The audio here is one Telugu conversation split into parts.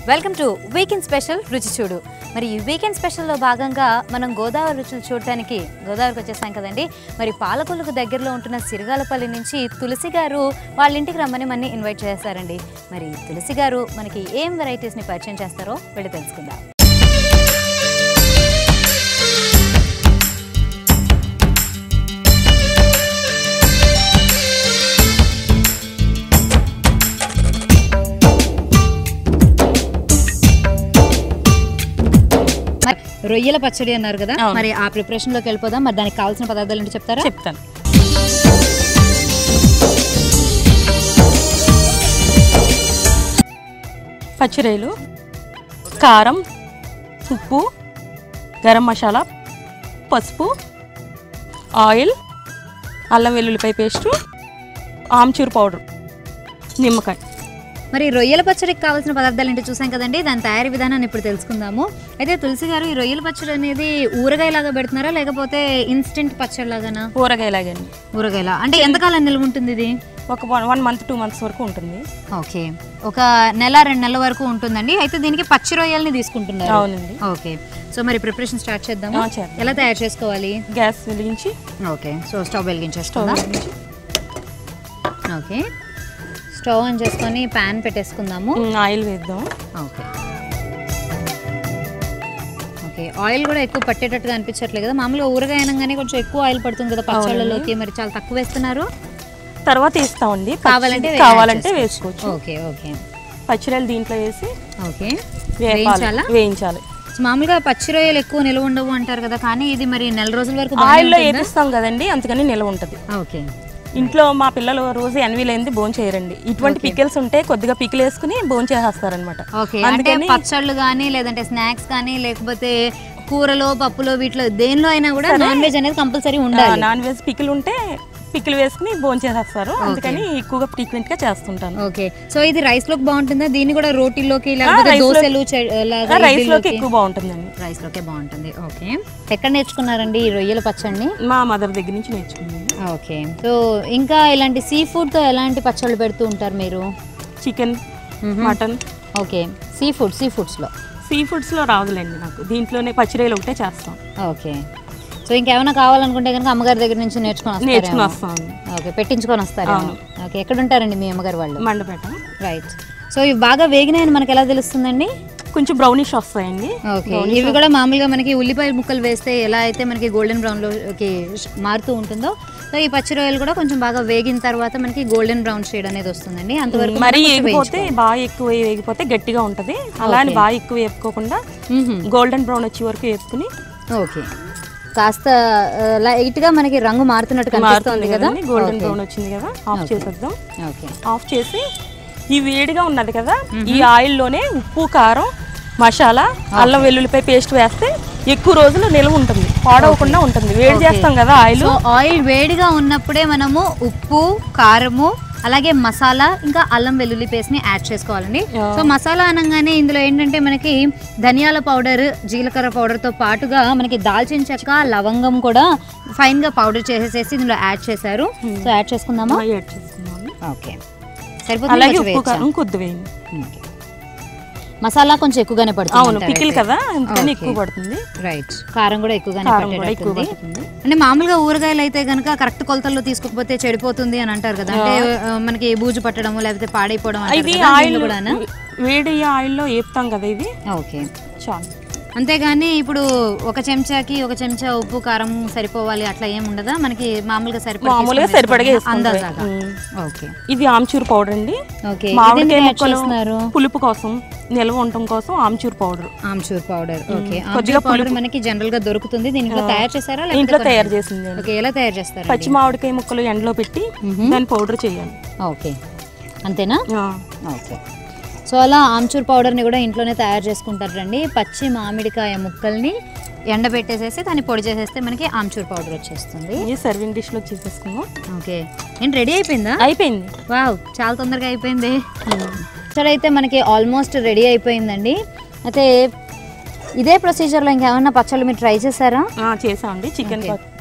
వెల్కమ్ టు వీకెండ్ స్పెషల్ రుచి చూడు మరి ఈ వీకెండ్ స్పెషల్లో భాగంగా మనం గోదావరి రుచులు చూడటానికి గోదావరికి వచ్చేసాం కదండి మరి పాలకొల్లుకు దగ్గరలో ఉంటున్న సిరిగాలపల్లి నుంచి తులసి గారు వాళ్ళ ఇంటికి రమ్మని మనని ఇన్వైట్ చేశారండి మరి తులసి గారు మనకి ఏం వెరైటీస్ని పరిచయం చేస్తారో వెళ్ళి తెలుసుకుందాం మరి రొయ్యల పచ్చడి అన్నారు కదా అవును. మరి ఆ ప్రిపరేషన్ లోకి వెళ్ళిపోదాం మరి దానికి కావాల్సిన పదార్థాలు ఏంటి చెప్తారా చెప్తాను పచ్చిరొయ్యలు కారం ఉప్పు గరం మసాలా పసుపు ఆయిల్ అల్లం వెల్లుల్లిపాయ పేస్టు ఆమ్చూర్ పౌడర్ నిమ్మకాయ మరి రొయ్యల పచ్చడికి కావాల్సిన పదార్థాలు ఏంటో చూసాం కదండి దాని తయారీ విధానాన్ని ఇప్పుడు తెలుసుకుందాము అయితే తులసి గారు ఈ రొయ్యల పచ్చడి అనేది ఊరగాయలాగా పెడుతున్నారా లేకపోతే ఇన్స్టెంట్ పచ్చడి లాగానా ఊరగాయలాగండి ఊరగాయలా అంటే ఎంతకాలం నిల్వ ఉంటుంది ఇది ఒక one one month two months వరకు ఉంటుంది ఓకే ఒక నెల రెండు నెలల వరకు ఉంటుందండి అయితే దీనికి పచ్చి రొయ్యల్ని తీసుకుంటున్నారు అవునండి ఓకే సో మరి ప్రిపరేషన్ స్టార్ట్ చేద్దాము ఆ, చేద్దాం. ఎలా తయారు చేసుకోవాలి గ్యాస్ వెలిగించి ఓకే సో స్టవ్ స్టవ్ వెలిగించేసుకుందాం వెలిగించి ఓకే స్టవ్ ఆన్ చేసుకొని ప్యాన్ పెట్టేసుకుందాము ఉమ్, ఆయిల్ వేద్దాం ఓకే ఓకే ఆయిల్ కూడా ఎక్కువ పట్టేటట్టుగా అనిపించట్లేదు కదా మామూలుగా ఊరగాయ అనగానే కొంచెం ఎక్కువ ఆయిల్ పడుతుంది కదా పచ్చళ్ళలోకి మరి చాలా తక్కువ వేస్తున్నారు తర్వాత వేస్తామండి పచ్చి- కావాలంటే వే- కావాలంటే యాడ్ వేసుకోవచ్చు ఓకే ఓకే పచ్చిరొయ్యలు దీంట్లో వేసి ఓకే వేపాలి వేయించాలా వేయించాలి సో మామూలుగా పచ్చి రొయ్యలు ఎక్కువ నిల్వ ఉండవు అంటారు కదా కానీ ఇది మరి నెల రోజుల వరకు బాగానే ఆయిల్లో ఉంటుందా? వేపిస్తాం కదండి అందుకని నిల్వ ఉంటుంది ఓకే ఇంట్లో మా పిల్లలు రోజు ఎన్వి లేనిది భోజనం చేయరండి ఇటువంటి పికిల్స్ ఉంటే కొద్దిగా పికిల్ వేసుకుని భోజనం చేసేస్తారనమాట ఓకే అంటే పచ్చళ్ళు కానీ లేదంటే స్నాక్స్ కానీ లేకపోతే కూరలో పప్పులో వీటిలో దేనిలో అయినా కూడా నాన్ వెజ్ అనేది కంపల్సరీ ఉండాలి నాన్ వెజ్ పికిల్ ఉంటే పికిల్ వేసుకుని భోజనం చేసేస్తారు అందుకని ఎక్కువగా ఫ్రీక్వెంట్ గా చేస్తుంటాను ఓకే సో ఇది రైస్ లోకి బాగుంటుందా దీన్ని కూడా రోటీలోకి లేకపోతే rice లో- దోశలు చె- లాగా రైస్ లోకి ఇడ్లీలోకి? ఎక్కువ బాగుంటుందండి రైస్ లోకే బాగుంటుంది ఓకే ఎక్కడ నేర్చుకున్నారండి ఈ రొయ్యల పచ్చడిని మా మదర్ దగ్గర నుంచి నేర్చుకున్నాను ఓకే సో ఇంకా ఇలాంటి సీ ఫుడ్ తో ఎలాంటి పచ్చళ్ళు పెడుతూ ఉంటారు మీరు chicken mutton okay seafood seafoods లో సీ ఫుడ్స్ లో రాదులేండి నాకు దీంట్లోనే పచ్చిరొయ్యలు ఒకటే చేస్తాం ఓకే సో ఇంకేమైనా కావాలనుకుంటే కనుక అమ్మగారి దగ్గర నుంచి నేర్చుకొని నేర్చుకుని వస్తారేమో. వస్తాం ఓకే పెట్టించుకొని వస్తారు ఓకే ఎక్కడ ఉంటారండి మీ అమ్మగారు వాళ్ళు మండపేట రైట్ సో ఇవి బాగా వేగినాయని మనకి ఎలా తెలుస్తుందండి కొంచెం బ్రౌనిష్ వస్తాయండి ఓకే ఇవి కూడా మామూలుగా మనకి ఉల్లిపాయ ముక్కలు వేస్తే ఎలా అయితే మనకి గోల్డెన్ బ్రౌన్ లోకి మారుతూ ఉంటుందో సో ఈ పచ్చి రొయ్యలు కూడా కొంచెం బాగా వేగిన తర్వాత మనకి గోల్డెన్ బ్రౌన్ షేడ్ అనేది వస్తుందండి అంతవరకు మరీ మనం కొంచెం వేగిపోతే బాగా ఎక్కువ వేగిపోతే గట్టిగా ఉంటది అలా అని బాగా ఎక్కువ వేపుకోకుండా మ్మ్హ్మ్. గోల్డెన్ బ్రౌన్ వచ్చే వరకు వేపుకుని ఓకే కాస్త లైట్ గా మనకి రంగు మారుతున్నట్టు కనిపిస్తుంది మారుతుంది కదా కదండి గోల్డెన్ బ్రౌన్ వచ్చింది కదా ఆఫ్ చేసేద్దాం ఓకే ఆఫ్ చేసి ఈ వేడిగా ఉన్నది కదా ఈ ఆయిల్లోనే ఉప్పు కారం మసాలా అల్లం వెల్లుల్లిపాయ పేస్ట్ వేస్తే ఎక్కువ రోజులు నిల్వ ఉంటుంది పాడవకుండా ఉంటుంది వేడి చేస్తాం కదా ఆయిల్ సో ఆయిల్ వేడిగా ఉన్నప్పుడే మనము ఉప్పు కారము అలాగే మసాలా ఇంకా అల్లం వెల్లుల్లి పేస్ట్ ని యాడ్ చేసుకోవాలండి సో మసాలా అనగానే ఇందులో ఏంటంటే మనకి ధనియాల పౌడర్ జీలకర్ర పౌడర్ తో పాటుగా మనకి దాల్చిన చెక్క లవంగం కూడా ఫైన్ గా పౌడర్ చేసేసేసి ఇందులో యాడ్ చేశారు సో యాడ్ చేసుకుందామా యాడ్ చేసుకున్నాము ఓకే సరిపోతుంది అలాగే కొంచెం ఉప్పు వేయొచ్చా? కారం కొద్ది వేయండి ఓకే. మసాలా కొంచెం ఎక్కువగానే పడుతుంది అవును అంటారు పికిల్ అయితే. కదా అందుకని ఓకే. ఎక్కువ పడుతుంది రైట్ కారం కూడా ఎక్కువగానే కారం కూడా ఎక్కువ పట్టేటట్టుంది పడుతుంది అంటే మామూలుగా ఊరగాయలు అయితే కనుక కరెక్ట్ కొలతల్లో తీసుకోకపోతే చెడిపోతుంది అని అంటారు కదా అంటే ఆ, మనకి బూజు పట్టడము లేకపోతే పాడైపోవడం అంటారు ఇది కదా, ఆయిల్ దీనిలో కూడానా? వేడి ఆయిల్లో వేపుతాం కదా ఇది ఓకే చాలు అంతేగాని ఇప్పుడు ఒక చెంచాకి ఒక చెంచా ఉప్పు కారం సరిపోవాలి అట్లా ఏం ఉండదా మనకి మామూలుగా సరిపడా మామూలుగా తీసుకొని సరిపడగా వేసుకుంటాం. వేసుకుంటాం. అందాజాగా ఉమ్. ఓకే ఇది ఆమ్చూర్ పౌడర్ అండి ఓకే మామిడికాయ ఇదేందుకు యాడ్ ముక్కలు చేస్తున్నారు పులుపు కోసం నిల్వ ఉండటం కోసం amchur powder amchur powder okay కొద్దిగా ఆమ్చూర్ పౌడర్ మనకి జనరల్ గా దొరుకుతుంది దీని ఇంట్లో తయారు చేశారా లేకపోతే ఇంట్లో కొన్నారా? తయారు చేసింది ఓకే ఎలా తయారు చేస్తారు పచ్చి మామిడికాయ ముక్కలు ఎండలో పెట్టి దాన్ని పౌడర్ చేయాలి ఓకే అంతేనా ఆ, ఓకే సో అలా ఆమ్చూర్ పౌడర్ని కూడా ఇంట్లోనే తయారు చేసుకుంటారండి పచ్చి మామిడికాయ ముక్కల్ని ఎండబెట్టేసేసి దాన్ని పొడి చేసేస్తే మనకి ఆమ్చూర్ పౌడర్ వచ్చేస్తుంది ఇది సర్వింగ్ డిష్ లో చేసేసుకుందాం ఓకే ఏంటి రెడీ అయిపోయిందా అయిపోయింది వావ్ చాలా తొందరగా అయిపోయింది సరే అయితే మనకి ఆల్మోస్ట్ రెడీ అయిపోయిందండి అయితే ఇదే ప్రొసీజర్లో ఇంకేమన్నా పచ్చళ్ళు మీరు ట్రై చేశారా ఆ, చేసామండి చికెన్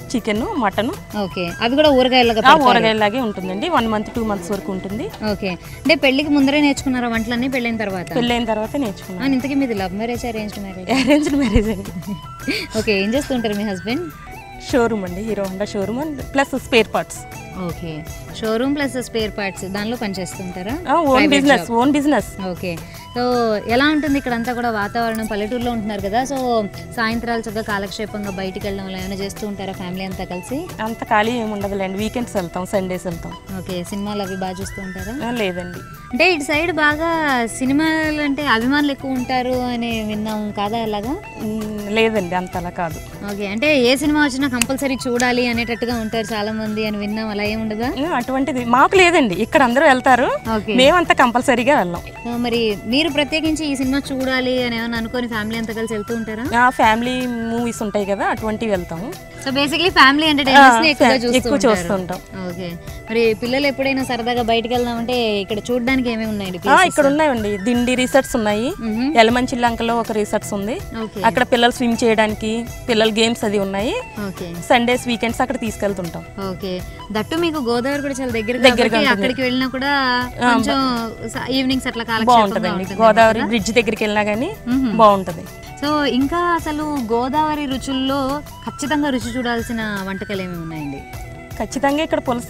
చికెన్ మటన్ ఓకే అవి కూడా ఊరగాయలుగా ఆ ఊరగాయలాగే ఉంటుందండి వన్ మంత్ టూ మంత్స్ వరకు ఉంటుంది ఓకే అంటే పెళ్ళికి ముందరే నేర్చుకున్నారా వంటలన్నీ పెళ్ళైన తర్వాత పెళ్ళైన తర్వాత నేర్చుకున్నాను ఆ, ఇంతకీ మీది love marriage arranged marriage arranged marriage అండి ఓకే ఏం చేస్తుంటారు మీ హస్బెండ్ షోరూమ్ అండి Hero Honda showroom and plus spare parts okay showroom plus spare parts దానిలో పనిచేస్తుంటారా own business own business okay so ఎలా ఉంటుంది ఇక్కడ అంతా కూడా వాతావరణం పల్లెటూరులో ఉంటున్నారు కదా సో సాయంత్రాలు చక్కగా కాలక్షేపంగా బయటికి వెళ్ళడం అలా ఏమైనా చేస్తూ ఉంటారా ఫ్యామిలీ అంతా కలిసి అంత ఖాళీ ఏమి ఉండదులేండి వీకెండ్స్ వెళ్తాం సండేస్ వెళ్తాం ఓకే సినిమాలు అవి బాగా చూస్తూ ఉంటారా ఆ, లేదండి అంటే ఇటు సైడ్ బాగా సినిమాలు అంటే అభిమానులు ఎక్కువ ఉంటారు అని విన్నాం కాదా అలాగా మ్, లేదండి అంతలా కాదు ఓకే అంటే ఏ సినిమా వచ్చినా కంపల్సరీ చూడాలి అనేటట్టుగా ఉంటారు చాలా మంది అని విన్నాం అలా ఏం ఉండదా ఆ, అటువంటిది మాకు లేదండి ఇక్కడ అందరూ వెళ్తారు ఓకే మేమంతా కంపల్సరీగా వెళ్ళాం సో మరి మీరు ప్రత్యేకించి ఈ సినిమా చూడాలి అని ఏమైనా అనుకొని ఫ్యామిలీ అంతా కలిసి వెళ్తూ ఉంటారా ఆ ఫ్యామిలీ మూవీస్ ఉంటాయి కదా అటువంటివి వెళ్తాము సో బేసిక్లీ ఫ్యామిలీ ఎంటర్టైన్మెంట్స్ ని ఎక్కువగా ఆ, చూస్తూ ఎక్కువ ఉంటారు చూస్తుంటాం ఓకే మరి పిల్లలు ఎప్పుడైనా సరదాగా బయటికి వెళ్దామంటే ఇక్కడ చూడడానికి ఏమేమి ఉన్నాయండి ఆ, places? ఇక్కడ ఉన్నాయండి దిండి రిసార్ట్స్ ఉన్నాయి మ్మ్. ఎలమంచిల్లంకలో ఒక రిసార్ట్స్ ఉంది ఓకే అక్కడ పిల్లలు స్విమ్ చేయడానికి పిల్లల గేమ్స్ అది ఉన్నాయి ఓకే సండేస్ వీకెండ్స్ అక్కడ తీసుకెళ్తుంటాం ఓకే దట్టు మీకు గోదావరి కూడా చాలా దగ్గర దగ్గరగా కాబట్టి ఉంటుంది. అక్కడికి వెళ్ళినా కూడా కొంచెం ఈవినింగ్స్ అట్లా కాలక్షేపంగా బాగుంటదండి ఉంటుంది గోదావరి బ్రిడ్జ్ దగ్గరికి వెళ్ళినా కానీ మ్మ్. బాగుంటది సో ఇంకా అసలు గోదావరి రుచుల్లో ఖచ్చితంగా రుచి చూడాల్సిన వంటకాలు ఏమేమి ఉన్నాయండి ఖచ్చితంగా ఇక్కడ పులస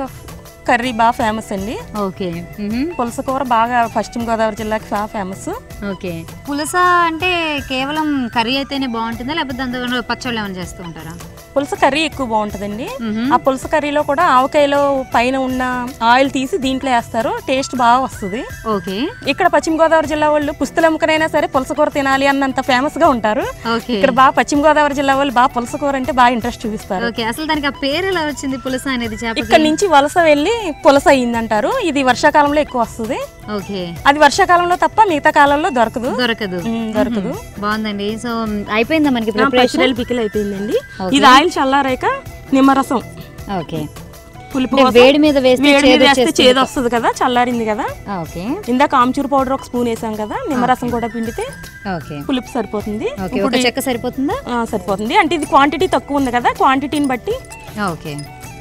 కర్రీ బాగా ఫేమస్ అండి ఓకే మ్మ్. పులస కూర బాగా పశ్చిమ గోదావరి జిల్లాకి బాగా ఫేమస్ ఓకే పులస అంటే కేవలం కర్రీ అయితేనే బాగుంటుందా లేకపోతే దాంతో పచ్చళ్ళు ఏమైనా చేస్తూ ఉంటారా పులస కర్రీ ఎక్కువ బాగుంటదండి మ్మ్. ఆ పులస కర్రీలో కూడా ఆవకాయలో పైన ఉన్న ఆయిల్ తీసి దీంట్లో వేస్తారు టేస్ట్ బాగా వస్తుంది ఓకే ఇక్కడ పశ్చిమ గోదావరి జిల్లా వాళ్ళు పుస్తలమ్మకనైనా సరే పులస కూర తినాలి అన్నంత ఫేమస్ గా ఉంటారు ఓకే ఇక్కడ బాగా పశ్చిమ గోదావరి జిల్లా వాళ్ళు బాగా పులస కూర అంటే బాగా ఇంట్రెస్ట్ చూపిస్తారు ఓకే అసలు దానికి ఆ పేరు ఎలా వచ్చింది పులస అనేది చేప ఇక్కడ నుంచి వలస వెళ్ళి పులస అయ్యిందంటారు ఇది వర్షాకాలంలో ఎక్కువ వస్తుంది ఓకే అది వర్షాకాలంలో తప్ప మిగతా కాలంలో దొరకదు దొరకదు ఉమ్, దొరకదు బాగుందండి సో అయిపోయిందా మనకి ఆ, ప్రిపరేషన్ పచ్చిరొయ్యల పికిల్ అయిపోయిందండి ఇది ఆయిల్ చల్లారాక నిమ్మరసం ఓకే పులుపు అంటే కోసం వేడి మీద వేస్తే వేడి మీద చేదు వేస్తే వచ్చేస్తుంది. చేదు వస్తుంది కదా చల్లారింది కదా ఓకే ఇందాక ఆమ్చూర్ పౌడర్ ఒక స్పూన్ వేసాం కదా నిమ్మరసం కూడా పిండితే ఓకే పులుపు సరిపోతుంది ఓకే ఒక చెక్క సరిపోతుందా ఆ, సరిపోతుంది అంటే ఇది క్వాంటిటీ తక్కువ ఉంది కదా క్వాంటిటీని బట్టి ఓకే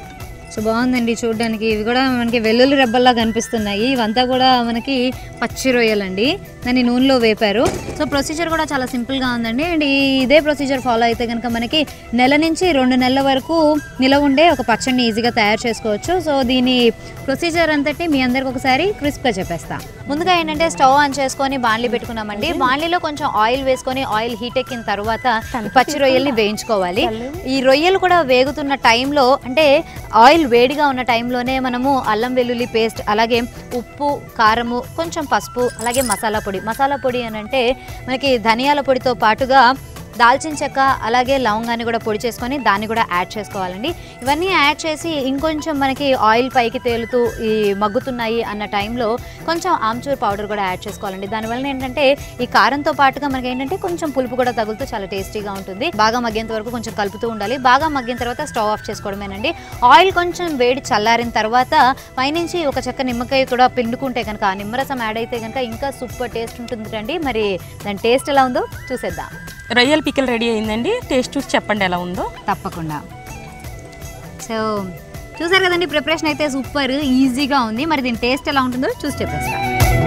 సో బాగుందండి చూడడానికి ఇవి కూడా మనకి వెల్లుల్లి రెబ్బల్లా కనిపిస్తున్నాయి ఇవంతా కూడా మనకి పచ్చి రొయ్యలండి దాన్ని నూనెలో వేపారు సో ప్రొసీజర్ కూడా చాలా సింపుల్గా ఉందండి అండ్ ఈ ఇదే ప్రొసీజర్ ఫాలో అయితే కనుక మనకి నెల నుంచి రెండు నెలల వరకు నిలవ ఉండే ఒక పచ్చడిని ఈజీగా తయారు చేసుకోవచ్చు సో దీని ప్రొసీజర్ అంతటి మీ అందరికి ఒకసారి క్రిస్ప్గా చెప్పేస్తా ముందుగా ఏంటంటే స్టవ్ ఆన్ చేసుకొని బాణలి పెట్టుకున్నామండి బాణలిలో కొంచెం ఆయిల్ వేసుకొని ఆయిల్ హీట్ ఎక్కిన తర్వాత ఈ పచ్చి రొయ్యల్ని వేయించుకోవాలి ఈ రొయ్యలు కూడా వేగుతున్న టైంలో అంటే ఆయిల్ వేడిగా ఉన్న టైంలోనే మనము అల్లం వెల్లుల్లి పేస్ట్ అలాగే ఉప్పు కారము కొంచెం పసుపు అలాగే మసాలా పొడి మసాలా పొడి అని అంటే మనకి ధనియాల పొడితో పాటుగా దాల్చిన చెక్క అలాగే లవంగాన్ని కూడా పొడి చేసుకొని దాన్ని కూడా యాడ్ చేసుకోవాలండి ఇవన్నీ యాడ్ చేసి ఇంకొంచెం మనకి ఆయిల్ పైకి తేలుతూ ఈ మగ్గుతున్నాయి అన్న టైంలో కొంచెం ఆమ్చూర్ పౌడర్ కూడా యాడ్ చేసుకోవాలండి దానివల్ల ఏంటంటే ఈ కారంతో పాటుగా మనకి ఏంటంటే కొంచెం పులుపు కూడా తగులుతూ చాలా టేస్టీగా ఉంటుంది బాగా మగ్గేంత వరకు కొంచెం కలుపుతూ ఉండాలి బాగా మగ్గిన తర్వాత స్టవ్ ఆఫ్ చేసుకోవడమేనండి ఆయిల్ కొంచెం వేడి చల్లారిన తర్వాత పైనుంచి ఒక చెక్క నిమ్మకాయ కూడా పిండుకుంటే కనుక ఆ నిమ్మరసం యాడ్ అయితే కనుక ఇంకా సూపర్ టేస్ట్ ఉంటుంది రండి మరి దాని టేస్ట్ ఎలా ఉందో చూసేద్దాం రొయ్యల పికిల్ రెడీ అయిందండి టేస్ట్ చూసి చెప్పండి ఎలా ఉందో తప్పకుండా సో చూసారు కదండి ప్రిపరేషన్ అయితే సూపర్ ఈజీగా ఉంది మరి దీని టేస్ట్ ఎలా ఉంటుందో చూసి చెప్పేస్తా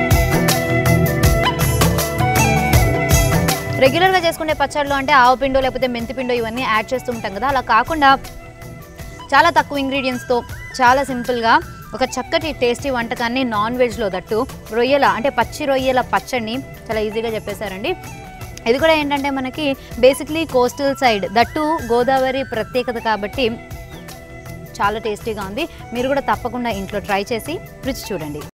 రెగ్యులర్గా చేసుకునే పచ్చళ్ళు అంటే ఆవు పిండో లేకపోతే మెంతి పిండో ఇవన్నీ యాడ్ చేస్తూ ఉంటాం కదా అలా కాకుండా చాలా తక్కువ ఇంగ్రీడియంట్స్తో చాలా సింపుల్గా ఒక చక్కటి టేస్టీ వంటకాన్ని నాన్ వెజ్లో దట్టు రొయ్యల అంటే పచ్చి రొయ్యల పచ్చడిని చాలా ఈజీగా చెప్పేశారండి ఇది కూడా ఏంటంటే మనకి basically coastal side that Godavari ప్రత్యేకత కాబట్టి చాలా టేస్టీగా ఉంది మీరు కూడా తప్పకుండా ఇంట్లో ట్రై చేసి రుచి చూడండి